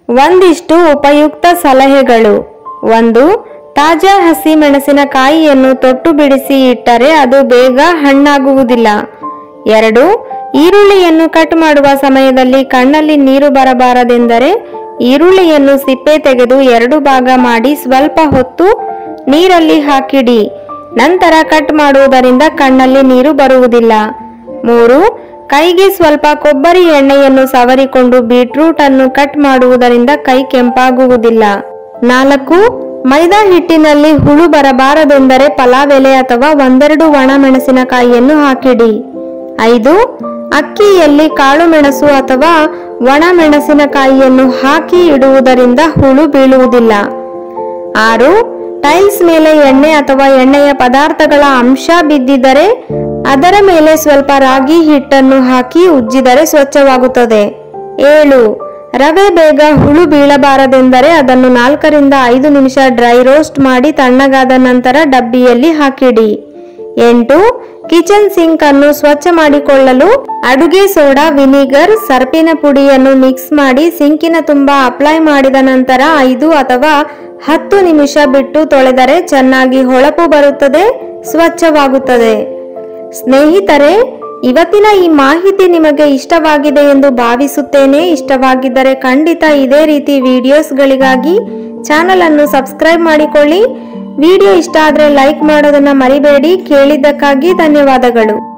ಒಂದಿಷ್ಟು ಉಪಯುಕ್ತ ಸಲಹೆಗಳು ಒಂದು ತಾಜಾ ಹಸಿ ಮೆಣಸಿನಕಾಯಿಯನ್ನು ತೊಟ್ಟು ಬಿಡಿಸಿ ಇಟ್ಟರೆ ಅದು ಬೇಗ ಹಣ್ಣಾಗುವುದಿಲ್ಲ ಎರಡು ಈರುಳ್ಳಿಯನ್ನು ಕಟ್ ಮಾಡುವ ಸಮಯದಲ್ಲಿ ಕಣ್ಣಲ್ಲಿ ನೀರು ಬರಬಾರದೆಂದರೆ ಈರುಳ್ಳಿಯನ್ನು ಸಿಪ್ಪೆ ತೆಗೆದು ಎರಡು ಭಾಗ ಮಾಡಿ ಸ್ವಲ್ಪ ಹೊತ್ತು ನೀರಲ್ಲಿ ಹಾಕಿಡಿ ನಂತರ ಕಟ್ ಮಾಡುವುದರಿಂದ ಕಣ್ಣಲ್ಲಿ ನೀರು ಬರುವುದಿಲ್ಲ ಮೂರು ಕೈಗೆ ಸ್ವಲ್ಪ ಕೊಬ್ಬರಿ ಎಣ್ಣೆಯನ್ನು ಸವರಿಕೊಂಡು ಬೀಟ್ರೂಟ್ ಅನ್ನು ಕಟ್ ಮಾಡುವುದರಿಂದ ಕೈ ಕೆಂಪಾಗುವುದಿಲ್ಲ ನಾಲ್ಕು ಮೈದಾ ಹಿಟ್ಟಿನಲ್ಲಿ ಹುಳು ಬರಬಾರದೆಂದರೆ ಪಲಾವ್ ಎಲೆ ಅಥವಾ ಒಂದೆರಡು ಒಣ ಮೆಣಸಿನಕಾಯಿಯನ್ನು ಹಾಕಿಡಿ ಐದು ಅಕ್ಕಿಯಲ್ಲಿ ಕಾಳು ಮೆಣಸು ಅಥವಾ ಒಣ ಮೆಣಸಿನಕಾಯಿಯನ್ನು ಹಾಕಿ ಇಡುವುದರಿಂದ ಹುಳು ಬೀಳುವುದಿಲ್ಲ ಆರು ಟೈಲ್ಸ್ ಮೇಲೆ ಎಣ್ಣೆ ಅಥವಾ ಎಣ್ಣೆಯ ಪದಾರ್ಥಗಳ ಅಂಶ ಬಿದ್ದಿದ್ದರೆ ಅದರ ಮೇಲೆ ಸ್ವಲ್ಪ ರಾಗಿ ಹಿಟ್ಟನ್ನು ಹಾಕಿ ಉಜ್ಜಿದರೆ ಸ್ವಚ್ಛವಾಗುತ್ತದೆ ಏಳು ರವೆ ಬೇಗ ಹುಳು ಬೀಳಬಾರದೆಂದರೆ ಅದನ್ನು ನಾಲ್ಕರಿಂದ ಐದು ನಿಮಿಷ ಡ್ರೈ ರೋಸ್ಟ್ ಮಾಡಿ ತಣ್ಣಗಾದ ನಂತರ ಡಬ್ಬಿಯಲ್ಲಿ ಹಾಕಿಡಿ ಎಂಟು ಕಿಚನ್ ಸಿಂಕ್ ಅನ್ನು ಸ್ವಚ್ಛ ಮಾಡಿಕೊಳ್ಳಲು ಅಡುಗೆ ಸೋಡಾ ವಿನಿಗರ್ ಸರ್ಪಿನ ಪುಡಿಯನ್ನು ಮಿಕ್ಸ್ ಮಾಡಿ ಸಿಂಕಿನ ತುಂಬ ಅಪ್ಲೈ ಮಾಡಿದ ನಂತರ ಐದು ಅಥವಾ ಹತ್ತು ನಿಮಿಷ ಬಿಟ್ಟು ತೊಳೆದರೆ ಚೆನ್ನಾಗಿ ಹೊಳಪು ಬರುತ್ತದೆ ಸ್ವಚ್ಛವಾಗುತ್ತದೆ ಸ್ನೇಹಿತರೆ ಇವತ್ತಿನ ಈ ಮಾಹಿತಿ ನಿಮಗೆ ಇಷ್ಟವಾಗಿದೆ ಎಂದು ಭಾವಿಸುತ್ತೇನೆ ಇಷ್ಟವಾಗಿದ್ದರೆ ಖಂಡಿತ ಇದೇ ರೀತಿ ವಿಡಿಯೋಸ್ಗಳಿಗಾಗಿ ಚಾನಲ್ ಅನ್ನು ಸಬ್ಸ್ಕ್ರೈಬ್ ಮಾಡಿಕೊಳ್ಳಿ ವಿಡಿಯೋ ಇಷ್ಟ ಆದರೆ ಲೈಕ್ ಮಾಡೋದನ್ನ ಮರಿಬೇಡಿ ಕೇಳಿದ್ದಕ್ಕಾಗಿ ಧನ್ಯವಾದಗಳು